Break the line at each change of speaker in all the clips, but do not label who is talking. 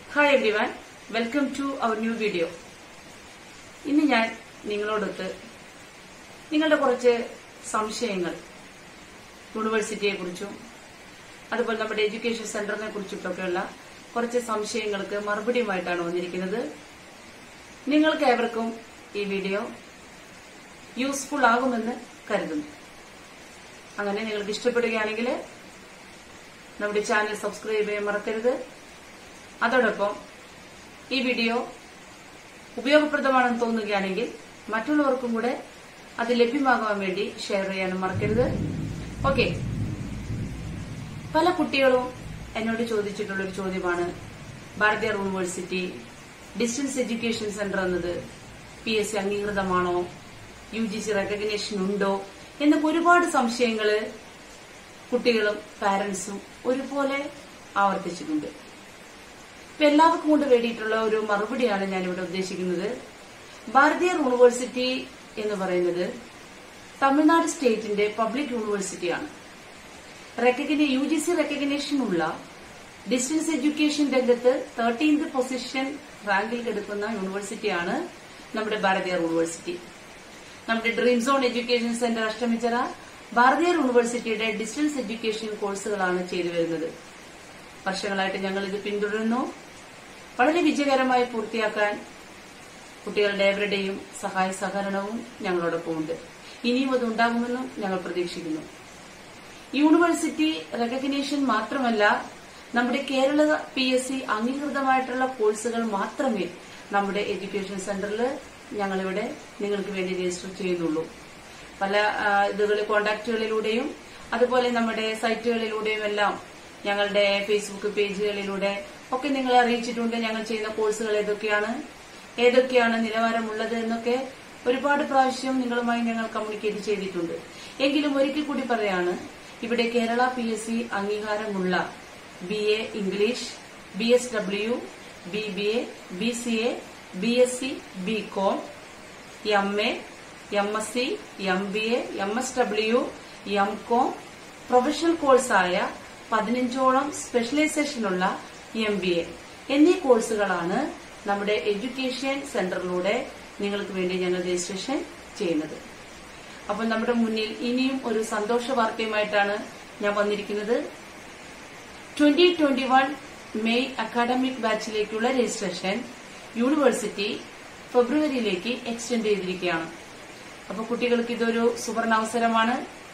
hi everyone welcome to our new video ഇന്ന് ഞാൻ നിങ്ങളോടൊത്ത് നിങ്ങളുടെ കുറച്ച് സംശയങ്ങൾ യൂണിവേഴ്സിറ്റിയെ കുറിച്ചും അതുപോലെ നമ്മുടെ എഡ്യൂക്കേഷൻ സെന്ററിനെ കുറിച്ചിട്ടൊക്കെയുള്ള കുറച്ച് സംശയങ്ങൾക്ക് മറുപടിയുമായിട്ടാണ് വന്നിരിക്കുന്നത് നിങ്ങൾക്ക് ഏവർക്കും ഈ വീഡിയോ യൂസ്ഫുൾ ആകുമെന്ന് കരുതുന്നു അങ്ങനെ നിങ്ങൾക്ക് ഇഷ്ടപ്പെടുകയാണെങ്കിൽ നമ്മുടെ ചാനൽ സബ്സ്ക്രൈബ് ചെയ്യാൻ മറക്കരുത് അതോടൊപ്പം ഈ വീഡിയോ ഉപയോഗപ്രദമാണെന്ന് തോന്നുകയാണെങ്കിൽ മറ്റുള്ളവർക്കും കൂടെ അത് ലഭ്യമാകാൻ വേണ്ടി ഷെയർ ചെയ്യാനും മറക്കരുത് ഓക്കെ പല കുട്ടികളും എന്നോട് ചോദിച്ചിട്ടുള്ള ഒരു ചോദ്യമാണ് Bharathiar university distance education centre എന്നത് പി എസ് സി അംഗീകൃതമാണോ യു ജി സി റെക്കഗ്നേഷൻ ഉണ്ടോ എന്നൊക്കെ ഒരുപാട് സംശയങ്ങള് കുട്ടികളും പാരന്റ്സും ഒരുപോലെ ആവർത്തിച്ചിട്ടുണ്ട് ഇപ്പൊ എല്ലാവർക്കും കൊണ്ട് വേണ്ടിയിട്ടുള്ള ഒരു മറുപടിയാണ് ഞാൻ ഇവിടെ ഉദ്ദേശിക്കുന്നത് ഭാരതീയ യൂണിവേഴ്സിറ്റി എന്ന് പറയുന്നത് തമിഴ്നാട് സ്റ്റേറ്റിന്റെ പബ്ലിക് യൂണിവേഴ്സിറ്റിയാണ് റെക്കഗ്നി യു ജി സി റെക്കഗ്നേഷൻ ഉള്ള ഡിസ്റ്റൻസ് എഡ്യൂക്കേഷൻ രംഗത്ത് തേർട്ടീൻത് പൊസിഷൻ റാങ്കിൽ എടുക്കുന്ന യൂണിവേഴ്സിറ്റിയാണ് നമ്മുടെ ഭാരതീയ യൂണിവേഴ്സിറ്റി നമ്മുടെ Dream Zone education centre Ashtamichira Bharathiar യൂണിവേഴ്സിറ്റിയുടെ ഡിസ്റ്റൻസ് എഡ്യൂക്കേഷൻ കോഴ്സുകളാണ് ചെയ്തു വരുന്നത് വർഷങ്ങളായിട്ട് ഞങ്ങൾ ഇത് പിന്തുടരുന്നു വളരെ വിജയകരമായി പൂർത്തിയാക്കാൻ കുട്ടികളുടെ ഏവരുടെയും സഹായ സഹകരണവും ഞങ്ങളോടൊപ്പം ഉണ്ട് ഇനിയും അത് ഉണ്ടാകുമെന്നും ഞങ്ങൾ പ്രതീക്ഷിക്കുന്നു യൂണിവേഴ്സിറ്റി റെക്കഗ്നേഷൻ മാത്രമല്ല നമ്മുടെ കേരള പി എസ് സി അംഗീകൃതമായിട്ടുള്ള കോഴ്സുകൾ മാത്രമേ നമ്മുടെ എഡ്യൂക്കേഷൻ സെന്ററിൽ ഞങ്ങളിവിടെ നിങ്ങൾക്ക് വേണ്ടി രജിസ്റ്റർ ചെയ്യുന്നുള്ളൂ പല ആ, ഇതുകളിൽ കോണ്ടാക്റ്റുകളിലൂടെയും അതുപോലെ നമ്മുടെ സൈറ്റുകളിലൂടെയും എല്ലാം ഞങ്ങളുടെ ഫേസ്ബുക്ക് പേജുകളിലൂടെ ഒക്കെ നിങ്ങളെ അറിയിച്ചിട്ടുണ്ട് ഞങ്ങൾ ചെയ്യുന്ന കോഴ്സുകൾ ഏതൊക്കെയാണ് ഏതൊക്കെയാണ് നിലവാരമുള്ളത് എന്നൊക്കെ ഒരുപാട് പ്രാവശ്യം നിങ്ങളുമായി ഞങ്ങൾ കമ്മ്യൂണിക്കേറ്റ് ചെയ്തിട്ടുണ്ട് എങ്കിലും ഒരിക്കൽ കൂടി പറയാണ് ഇവിടെ കേരള പി എസ് സി അംഗീകാരമുള്ള B A English B S W B B A B C A B S C B com M A M S C M B A M S W M com professional കോഴ്സായ പതിനഞ്ചോളം സ്പെഷ്യലൈസേഷനുള്ള M B A എന്നീ കോഴ്സുകളാണ് നമ്മുടെ education സെന്ററിലൂടെ നിങ്ങൾക്ക് വേണ്ടി ഞങ്ങൾ registration ചെയ്യുന്നത് അപ്പോൾ നമ്മുടെ മുന്നിൽ ഇനിയും ഒരു സന്തോഷ വാർത്തയുമായിട്ടാണ് ഞാൻ വന്നിരിക്കുന്നത് twenty twenty one May academic ബാച്ചിലേക്കുള്ള രജിസ്ട്രേഷൻ യൂണിവേഴ്സിറ്റി ഫെബ്രുവരിയിലേക്ക് എക്സ്റ്റെൻഡ് ചെയ്തിരിക്കുകയാണ് അപ്പോൾ കുട്ടികൾക്ക് ഇതൊരു സുവർണ അവസരമാണ്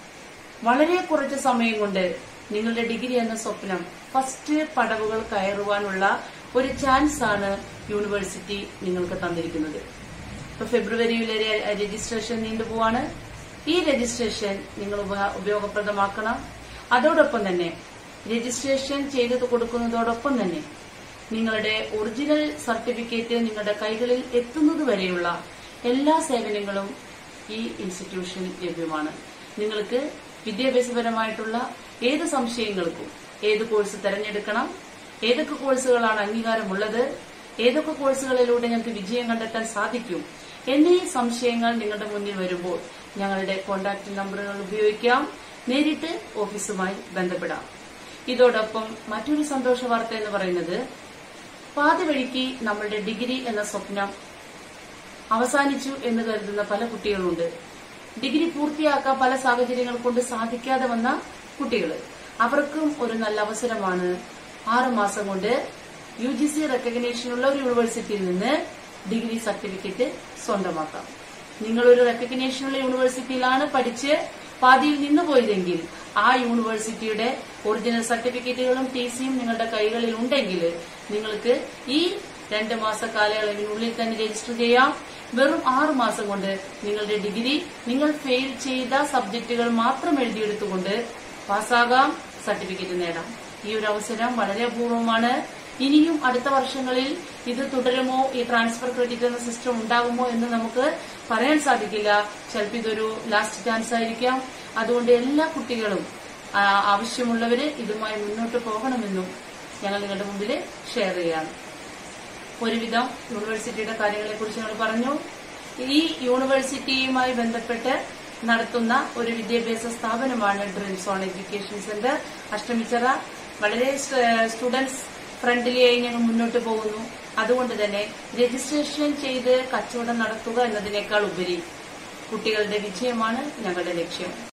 വളരെ കുറച്ച് സമയം കൊണ്ട് നിങ്ങളുടെ ഡിഗ്രി എന്ന സ്വപ്നം ഫസ്റ്റ് പടവുകൾ കയറുവാനുള്ള ഒരു ചാൻസ് ആണ് യൂണിവേഴ്സിറ്റി നിങ്ങൾക്ക് തന്നിരിക്കുന്നത് ഇപ്പൊ ഫെബ്രുവരിയിലെ രെ- രജിസ്ട്രേഷൻ നീണ്ടുപോവാണ് ഈ രജിസ്ട്രേഷൻ നിങ്ങൾ ഉപ- ഉപയോഗപ്രദമാക്കണം അതോടൊപ്പം തന്നെ രജിസ്ട്രേഷൻ ചെയ്ത് കൊടുക്കുന്നതോടൊപ്പം തന്നെ നിങ്ങളുടെ ഒറിജിനൽ സർട്ടിഫിക്കറ്റ് നിങ്ങളുടെ കൈകളിൽ എത്തുന്നത് വരെയുള്ള എല്ലാ സേവനങ്ങളും ഈ ഇൻസ്റ്റിറ്റ്യൂഷനിൽ ലഭ്യമാണ് നിങ്ങൾക്ക് വിദ്യാഭ്യാസപരമായിട്ടുള്ള ഏത് സംശയങ്ങൾക്കും ഏത് കോഴ്സ് തിരഞ്ഞെടുക്കണം ഏതൊക്കെ കോഴ്സുകളാണ് അംഗീകാരമുള്ളത് ഏതൊക്കെ കോഴ്സുകളിലൂടെ ഞങ്ങൾക്ക് വിജയം കണ്ടെത്താൻ സാധിക്കും എന്നീ സംശയങ്ങൾ നിങ്ങളുടെ മുന്നിൽ വരുമ്പോൾ ഞങ്ങളുടെ കോൺടാക്ട് നമ്പറുകൾ ഉപയോഗിക്കാം നേരിട്ട് ഓഫീസുമായി ബന്ധപ്പെടാം ഇതോടൊപ്പം മറ്റൊരു സന്തോഷ വാർത്ത എന്ന് പറയുന്നത് പാതി വഴിക്ക് നമ്മളുടെ ഡിഗ്രി എന്ന സ്വപ്നം അവസാനിച്ചു എന്ന് കരുതുന്ന പല കുട്ടികളുണ്ട് ഡിഗ്രി പൂർത്തിയാക്കാൻ പല സാഹചര്യങ്ങൾ കൊണ്ട് സാധിക്കാതെ വന്ന കുട്ടികൾ അവർക്കും ഒരു നല്ല അവസരമാണ് ആറു മാസം കൊണ്ട് യു ജി സി റെക്കഗ്നേഷനുള്ള ഒരു യൂണിവേഴ്സിറ്റിയിൽ നിന്ന് ഡിഗ്രി സർട്ടിഫിക്കറ്റ് സ്വന്തമാക്കാം നിങ്ങളൊരു റെക്കഗ്നേഷനുള്ള യൂണിവേഴ്സിറ്റിയിലാണ് പഠിച്ച് പാതിയിൽ നിന്ന് പോയതെങ്കിൽ ആ യൂണിവേഴ്സിറ്റിയുടെ ഒറിജിനൽ സർട്ടിഫിക്കറ്റുകളും ടി സിയും നിങ്ങളുടെ കൈകളിൽ ഉണ്ടെങ്കിൽ നിങ്ങൾക്ക് ഈ രണ്ട് മാസ കാലയളവിനുള്ളിൽ തന്നെ രജിസ്റ്റർ ചെയ്യാം വെറും ആറ് മാസം കൊണ്ട് നിങ്ങളുടെ ഡിഗ്രി നിങ്ങൾ ഫെയിൽ ചെയ്ത സബ്ജക്റ്റുകൾ മാത്രം എഴുതിയെടുത്തുകൊണ്ട് പാസ്സാകാം സർട്ടിഫിക്കറ്റ് നേടാം ഈ ഒരു അവസരം വളരെ അപൂർവമാണ് ഇനിയും അടുത്ത വർഷങ്ങളിൽ ഇത് തുടരുമോ ഈ ട്രാൻസ്ഫർ ക്രെഡിറ്റ് എന്ന സിസ്റ്റം ഉണ്ടാകുമോ എന്ന് നമുക്ക് പറയാൻ സാധിക്കില്ല ചിലപ്പോൾ ഇതൊരു ലാസ്റ്റ് ചാൻസ് ആയിരിക്കാം അതുകൊണ്ട് എല്ലാ കുട്ടികളും ആ, ആവശ്യമുള്ളവര് ഇതുമായി മുന്നോട്ട് പോകണമെന്നും ഞങ്ങൾ നിങ്ങളുടെ മുമ്പിൽ ഷെയർ ചെയ്യാണ് ഒരുവിധം യൂണിവേഴ്സിറ്റിയുടെ കാര്യങ്ങളെ കുറിച്ച് ഞങ്ങൾ പറഞ്ഞു ഈ യൂണിവേഴ്സിറ്റിയുമായി ബന്ധപ്പെട്ട് നടത്തുന്ന ഒരു വിദ്യാഭ്യാസ സ്ഥാപനമാണ് Dreams On education centre Ashtamichira വളരെ സ്റ്റുഡൻസ് ഫ്രണ്ട്ലിയായി ഞങ്ങൾ മുന്നോട്ട് പോകുന്നു അതുകൊണ്ട് തന്നെ രജിസ്ട്രേഷൻ ചെയ്ത് കച്ചവടം നടത്തുക എന്നതിനേക്കാൾ ഉപരി കുട്ടികളുടെ വിജയമാണ് ഞങ്ങളുടെ ലക്ഷ്യം